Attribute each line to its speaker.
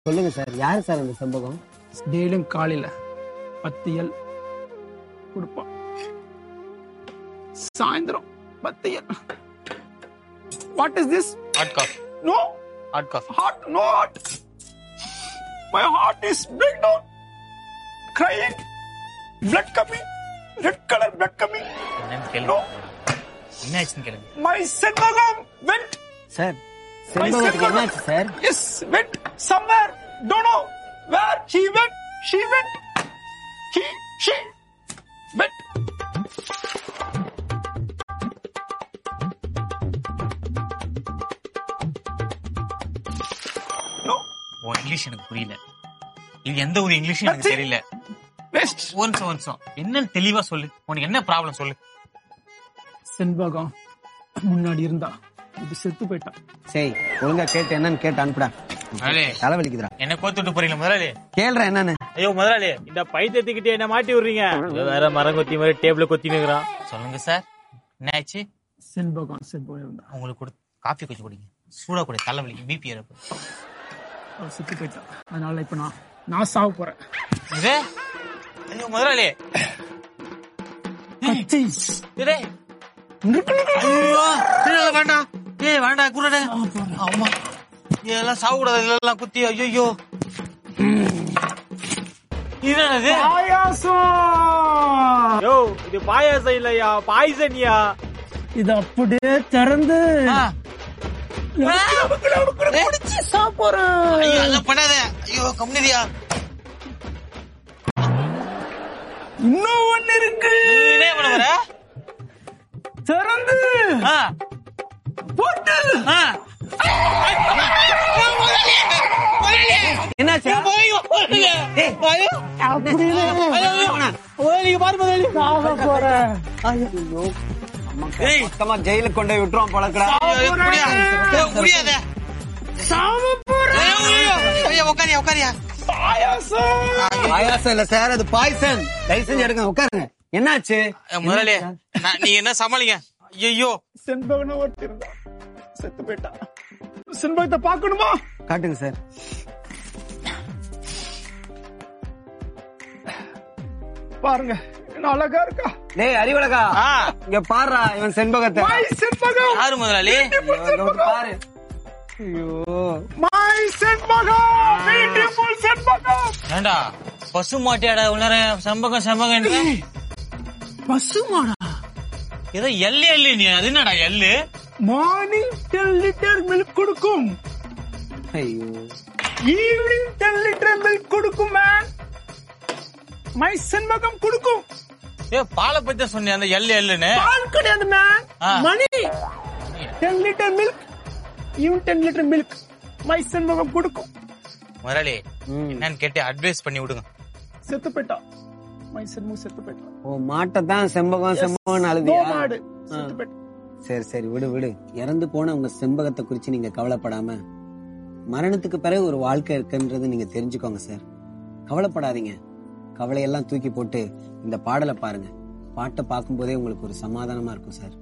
Speaker 1: சொல்லுங்க சார் யாரு சார் அந்த செம்பகம்
Speaker 2: டெய்லியும் காலையில பத்து எல் கொடுப்பான் சாயந்தரம் பத்து எல் what is this
Speaker 3: hot coffee
Speaker 2: no
Speaker 3: hot coffee
Speaker 2: heart no heart my heart is break down crying blood coming red colour blood coming
Speaker 3: என்னன்னு கேளுங்க
Speaker 2: நோ
Speaker 3: என்ன ஆச்சுன்னு கேளுங்க
Speaker 2: மை செண்பகம் வெண்ட்
Speaker 1: சார் செண்பகத்துக்கு என்னாச்சு sir
Speaker 2: Yes, went somewhere. Don't know where he went. She went. He, she went. No,
Speaker 3: உன் English எனக்கு புரியல இது எந்த ஒரு இங்கிலீஷும் எனக்கு
Speaker 2: Nothing.
Speaker 3: தெரியல
Speaker 2: waste.
Speaker 3: ஒரு நிமிஷம் ஒரு நிமிஷம் என்னன்னு தெளிவா சொல்லு உனக்கு என்ன ப்ராப்ளம் சொல்லு
Speaker 2: செண்பகம் முன்னாடி இருந்தா இது செத்து போயிட்டான்
Speaker 1: சரி ஒழுங்கா கேட்டு என்னன்னு கேட்டு அனுப்புடா
Speaker 3: முதலாளி
Speaker 1: தலைவலிக்குதுடா
Speaker 3: என்ன கோத்துட்டு போறீங்களா முதலாளி
Speaker 1: கேளுடா என்னன்னு
Speaker 4: ஐயோ முதலாளி இந்த பைத்தியத்துக்கிட்டே என்ன மாட்டி விடுறீங்க இவன் வேற மரம் கொத்தி மாதிரி டேபிள கொத்தி நிக்கிறான்
Speaker 3: சொல்லுங்க சார் என்ன ஆச்சு
Speaker 2: செண்பகம் செத்து போயிருந்தா
Speaker 3: உங்களுக்கு கொடு காஃபி கொஞ்சம் குடிங்க சூடா குடி தலைவலிக்கு பிபி இறப்பு
Speaker 2: அவள் செத்து போயிட்டான் அதனால இப்ப நான் நான் சாவ போறேன்
Speaker 3: இது ஐயோ முதலாளி
Speaker 2: கத்தீஸ்.
Speaker 3: இதே ஐயோ இல்ல, வேண்டாம் ஏய் வேண்டாம் குருடே ஆமா இதெல்லாம் சாப்பிடாது இதெல்லாம் குத்தி ஐயோ இது என்னது
Speaker 2: பாயாசம்
Speaker 4: யோ இது பாயாசம் இல்லையா பாய்சன்யா
Speaker 2: இது அப்படியே திறந்து
Speaker 3: ஆ.
Speaker 2: குடிச்சு சாப்பிடுறேன்
Speaker 3: ஐயோ அதெல்லாம் பண்ணாத ஐயோ கம்னிதியா
Speaker 2: இன்னும் ஒண்ணு இருக்கு
Speaker 3: நீ என்ன பண்ண வர
Speaker 2: திறந்து
Speaker 3: ஆ
Speaker 2: போட்டு
Speaker 3: ஆ
Speaker 1: என்னாச்சு
Speaker 2: சாக போறேன்
Speaker 3: ஏய்
Speaker 1: மொத்தமா ஜெயிலுக்கு கொண்டு போய் விட்டுருவோம் பழக்கடா
Speaker 3: ஐயோ, முடியா ஐயோ, முடியாத
Speaker 2: சாவ போறேன்
Speaker 3: ஐயோ, ஐயோ, ஐயோ, உட்காரியா உட்காரியா
Speaker 2: பாயாசம்
Speaker 1: பாயாசம் இல்ல சார் அது பாய்சன் தயவு செஞ்சு எடுங்க உட்காருங்க என்னாச்சு
Speaker 3: முதலாளி நான்- நீங்க என்ன சமாளிங்க ஐயோ
Speaker 2: செண்பகனை ஒட்டி இருந்தா செத்து போயிட்டான் செண்பகத்தை பார்க்கணுமா
Speaker 1: காட்டுங்க சார்
Speaker 2: பாருங்க என்ன அழகா இருக்கா
Speaker 1: டேய் அறிவழகா
Speaker 3: ஆ
Speaker 1: இங்க பாருடா இவன் செண்பகத்தை
Speaker 2: மை செண்பகம்
Speaker 3: யாரு முதலாளி
Speaker 1: இங்க வந்து பாரு ஐயோ
Speaker 2: மை செண்பகம் பியூட்டிஃபுல் செண்பகம்
Speaker 3: ஏண்டா பசு மாட்டியாடா உள்ளார சம்பகம் சம்பகம்
Speaker 2: பசுமாடா
Speaker 3: ஏதோ எல்லு எல்லு நீ அது என்னடா எல்லு
Speaker 2: மார்னிங் டென் லிட்டர் மில்க் கொடுக்கும்
Speaker 1: ஐயோ
Speaker 2: ஈவினிங் டென் லிட்டர் மில்க் கொடுக்கும் மேன் மை செண்பகம் கொடுக்கும்
Speaker 3: ஏ பாலை பத்தி சொன்னிய அந்த எல்லு எல்லுன்னு
Speaker 2: பால் கிடையாது மேன்
Speaker 3: ஆ.
Speaker 2: மணி ten litre milk even ten litre milk my Senbagam கொடுக்கும்
Speaker 3: முதலாளி
Speaker 1: ம்.
Speaker 3: என்னன்னு கேட்டு அட்வைஸ் பண்ணி விடுங்க
Speaker 2: செத்து போயிட்டான் மை செண்பகம் செத்து போயிட்டான்
Speaker 1: ஓ மாட்டை தான் செம்பகம் செம்பகம்
Speaker 2: நோ
Speaker 1: அழுதியா
Speaker 2: மாடு செத்து போயிட்டான்
Speaker 1: சரி சரி விடு விடு இறந்து போன உங்க செம்பகத்தை குறிச்சு நீங்க கவலைப்படாம மரணத்துக்கு பிறகு ஒரு வாழ்க்கை இருக்குன்றது நீங்க தெரிஞ்சுக்கோங்க சார் கவலைப்படாதீங்க கவலையெல்லாம் தூக்கி போட்டு இந்த பாடலை பாருங்க பாட்டை பார்க்கும்போதே உங்களுக்கு ஒரு சமாதானமா இருக்கும் சார்